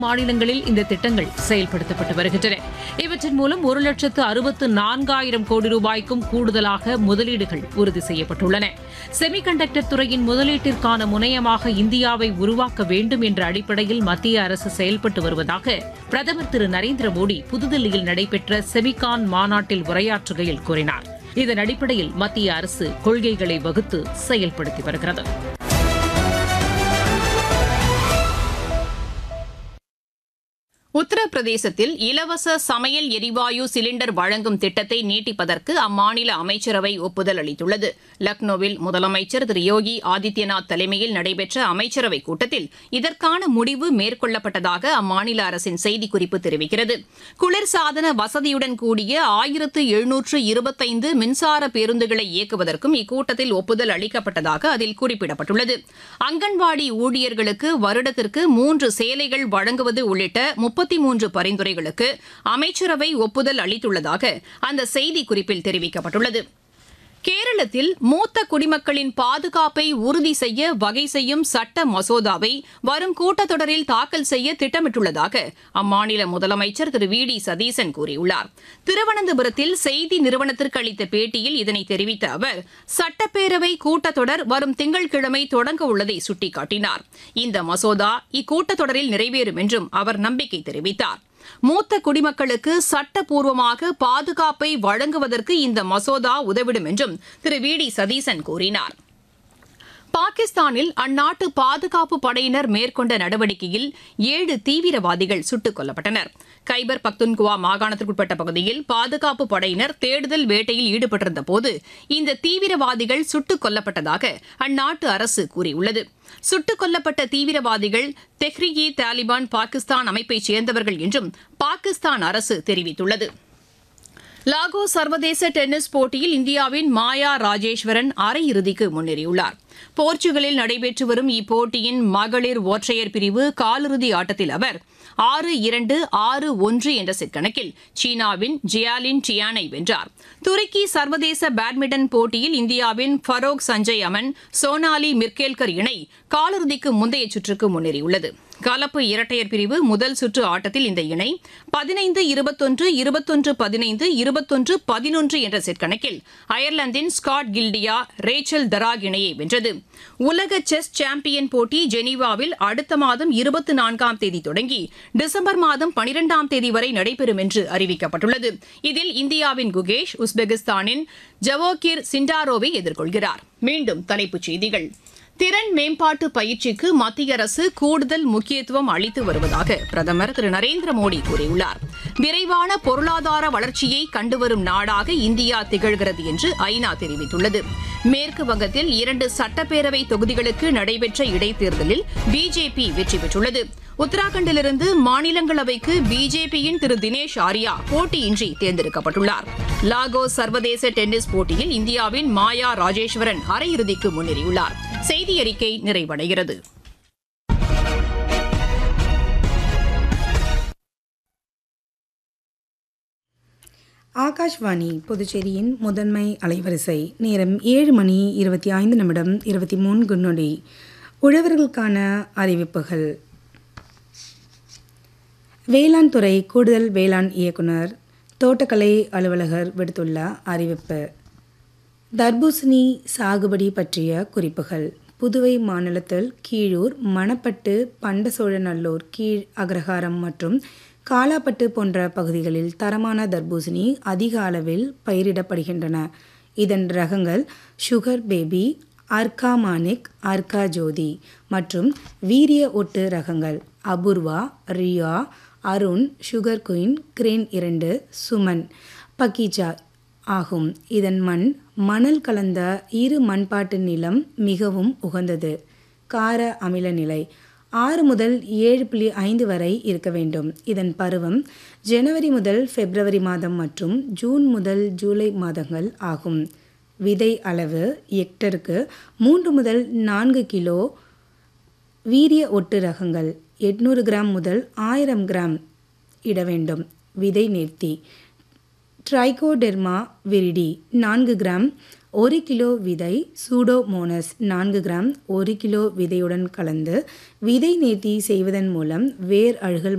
மாநிலங்களில் இந்த திட்டங்கள் செயல்படுத்தப்பட்டு வருகின்றன இவற்றின் மூலம் ஒரு லட்சத்து அறுபத்து நான்காயிரம் கோடி ரூபாய்க்கும் கூடுதலாக முதலீடுகள் உறுதி செய்யப்பட்டுள்ளன செமிகண்டக்டர் துறையின் முதலீட்டிற்கான முனையமாக இந்தியாவை உருவாக்க வேண்டும் என்ற அடிப்படையில் மத்திய அரசு செயல்பட்டு வருவதாக பிரதமர் திரு நரேந்திர மோடி புதுதில்லியில் நடைபெற்ற செமிகான் மாநாட்டில் உரையாற்றுகையில் கூறினார் இதன் அடிப்படையில் மத்திய அரசு கொள்கைகளை வகுத்து செயல்படுத்தி வருகிறது உத்தரப்பிரதேசத்தில் இலவச சமையல் எரிவாயு சிலிண்டர் வழங்கும் திட்டத்தை நீட்டிப்பதற்கு அம்மாநில அமைச்சரவை ஒப்புதல் அளித்துள்ளது லக்னோவில் முதலமைச்சர் திரு யோகி ஆதித்யநாத் தலைமையில் நடைபெற்ற அமைச்சரவைக் கூட்டத்தில் இதற்கான முடிவு மேற்கொள்ளப்பட்டதாக அம்மாநில அரசின் செய்திக்குறிப்பு தெரிவிக்கிறது குளிர்சாதன வசதியுடன் கூடிய ஆயிரத்து எழுநூற்று இருபத்தைந்து மின்சார பேருந்துகளை இயக்குவதற்கும் இக்கூட்டத்தில் ஒப்புதல் அளிக்கப்பட்டதாக அதில் குறிப்பிடப்பட்டுள்ளது அங்கன்வாடி ஊழியர்களுக்கு வருடத்திற்கு மூன்று சேலைகள் வழங்குவது உள்ளிட்ட முப்பத்தி மூன்று பரிந்துரைகளுக்கு அமைச்சரவை ஒப்புதல் அளித்துள்ளதாக அந்த செய்திக்குறிப்பில் தெரிவிக்கப்பட்டுள்ளது கேரளத்தில் மூத்த குடிமக்களின் பாதுகாப்பை உறுதி செய்ய வகை செய்யும் சட்ட மசோதாவை வரும் கூட்டத்தொடரில் தாக்கல் செய்ய திட்டமிட்டுள்ளதாக அம்மாநில முதலமைச்சர் திரு வி டி சதீசன் கூறியுள்ளார் திருவனந்தபுரத்தில் செய்தி நிறுவனத்திற்கு அளித்த பேட்டியில் இதனை தெரிவித்த அவர் சட்டப்பேரவை கூட்டத்தொடர் வரும் திங்கட்கிழமை தொடங்க உள்ளதை சுட்டிக்காட்டினார் இந்த மசோதா இக்கூட்டத்தொடரில் நிறைவேறும் என்றும் அவர் நம்பிக்கை தெரிவித்தார் மூத்த குடிமக்களுக்கு சட்டப்பூர்வமாக பாதுகாப்பை வழங்குவதற்கு இந்த மசோதா உதவிடும் என்றும் திரு வி டி சதீசன் கூறினார் பாகிஸ்தானில் அந்நாட்டு பாதுகாப்பு படையினர் மேற்கொண்ட நடவடிக்கையில் ஏழு தீவிரவாதிகள் சுட்டுக் கொல்லப்பட்டனர் கைபர் பக்துன்குவா மாகாணத்திற்குட்பட்ட பகுதியில் பாதுகாப்பு படையினர் தேடுதல் வேட்டையில் ஈடுபட்டிருந்த போது இந்த தீவிரவாதிகள் சுட்டுக் கொல்லப்பட்டதாக அந்நாட்டு அரசு கூறியுள்ளது சுட்டுக் கொல்லப்பட்ட தீவிரவாதிகள் தெஹ்ரிகி தாலிபான் பாகிஸ்தான் அமைப்பைச் சேர்ந்தவர்கள் என்றும் பாகிஸ்தான் அரசு தெரிவித்துள்ளது லாகோ சர்வதேச டென்னிஸ் போட்டியில் இந்தியாவின் மாயா ராஜேஸ்வரன் அரையிறுதிக்கு முன்னேறியுள்ளார் போர்ச்சுகலில் நடைபெற்று வரும் இப்போட்டியின் மகளிர் ஒற்றையர் பிரிவு காலிறுதி ஆட்டத்தில் அவர் ஆறு இரண்டு ஆறு ஒன்று என்ற செட் கணக்கில் சீனாவின் ஜியாலின் டியானை வென்றார் துருக்கி சர்வதேச பேட்மிண்டன் போட்டியில் இந்தியாவின் ஃபரோக் சஞ்சய் அமன் சோனாலி மிர்கேல்கர் இணை காலிறுதிக்கு முந்தைய சுற்றுக்கு முன்னேறியுள்ளது கலப்பு இரட்டையர் பிரிவு முதல் சுற்று ஆட்டத்தில் இந்த இணை பதினைந்து இருபத்தொன்று இருபத்தொன்று பதினைந்து இருபத்தொன்று பதினொன்று என்ற செட் கணக்கில் அயர்லாந்தின் ஸ்காட் கில்டியா ரேச்சல் தராக் இணையை வென்றது உலக செஸ் சாம்பியன் போட்டி ஜெனீவாவில் அடுத்த மாதம் இருபத்தி நான்காம் தேதி தொடங்கி டிசம்பர் மாதம் பனிரெண்டாம் தேதி வரை நடைபெறும் என்று அறிவிக்கப்பட்டுள்ளது இதில் இந்தியாவின் குகேஷ் உஸ்பெகிஸ்தானின் ஜவோகிர் சிண்டாரோவை எதிர்கொள்கிறார் மீண்டும் தலைப்புச் செய்திகள் திறன் மேம்பாட்டு பயிற்சிக்கு மத்திய அரசு கூடுதல் முக்கியத்துவம் அளித்து வருவதாக பிரதமர் திரு நரேந்திர மோடி கூறியுள்ளார் விரைவான பொருளாதார வளர்ச்சியை கண்டுவரும் நாடாக இந்தியா திகழ்கிறது என்று ஐநா தெரிவித்துள்ளது மேற்கு வங்கத்தில் இரண்டு சட்டப்பேரவை தொகுதிகளுக்கு நடைபெற்ற இடைத்தேர்தலில் பிஜேபி வெற்றி பெற்றுள்ளது உத்தராகண்டிலிருந்து மாநிலங்களவைக்கு பிஜேபியின் திரு தினேஷ் ஆரியா போட்டியின்றி தேர்ந்தெடுக்கப்பட்டுள்ளார் லாகோ சர்வதேச டென்னிஸ் போட்டியில் இந்தியாவின் மாயா ராஜேஸ்வரன் அரையிறுதிக்கு முன்னேறியுள்ளார் செய்தி அறிக்கை நிறைவடைகிறது ஆகாஷ்வாணி புதுச்சேரியின் முதன்மை அலைவரிசை நேரம் ஏழு மணி இருபத்தி ஐந்து நிமிடம் இருபத்தி மூன்று நொடி உழவர்களுக்கான அறிவிப்புகள் வேளாண் துறை கூடுதல் வேளாண் இயக்குனர் தோட்டக்கலை அலுவலகர் விடுத்துள்ள அறிவிப்பு தர்பூசணி சாகுபடி பற்றிய குறிப்புகள் புதுவை மாநிலத்தில் கீழூர் மணப்பட்டு பண்டசோழநல்லூர் கீழ் அக்ரஹாரம் மற்றும் காலாப்பட்டு போன்ற பகுதிகளில் தரமான தர்பூசணி அதிக அளவில் பயிரிடப்படுகின்றன இதன் ரகங்கள் சுகர் பேபி அர்கா மானிக் அர்கா ஜோதி மற்றும் வீரிய ஒட்டு ரகங்கள் அபூர்வா ரியா அருண் சுகர் குயின் கிரேன் இரண்டு சுமன் பக்கீச்சா ஆகும் இதன் மண் மணல் கலந்த இரு மண்பாட்டு நிலம் மிகவும் உகந்தது கார அமில நிலை ஆறு முதல் ஏழு புள்ளி ஐந்து வரை இருக்க வேண்டும் இதன் பருவம் ஜனவரி முதல் பிப்ரவரி மாதம் மற்றும் ஜூன் முதல் ஜூலை மாதங்கள் ஆகும் விதை அளவு ஹெக்டருக்கு மூன்று முதல் நான்கு கிலோ வீரிய ஒட்டு ரகங்கள் எட்நூறு கிராம் முதல் ஆயிரம் கிராம் இட வேண்டும் விதை நேர்த்தி ட்ரைகோடெர்மா விரிடி நான்கு கிராம் ஒரு கிலோ விதை சூடோமோனஸ் நான்கு கிராம் ஒரு கிலோ விதையுடன் கலந்து விதை நேர்த்தி செய்வதன் மூலம் வேர் அழுகல்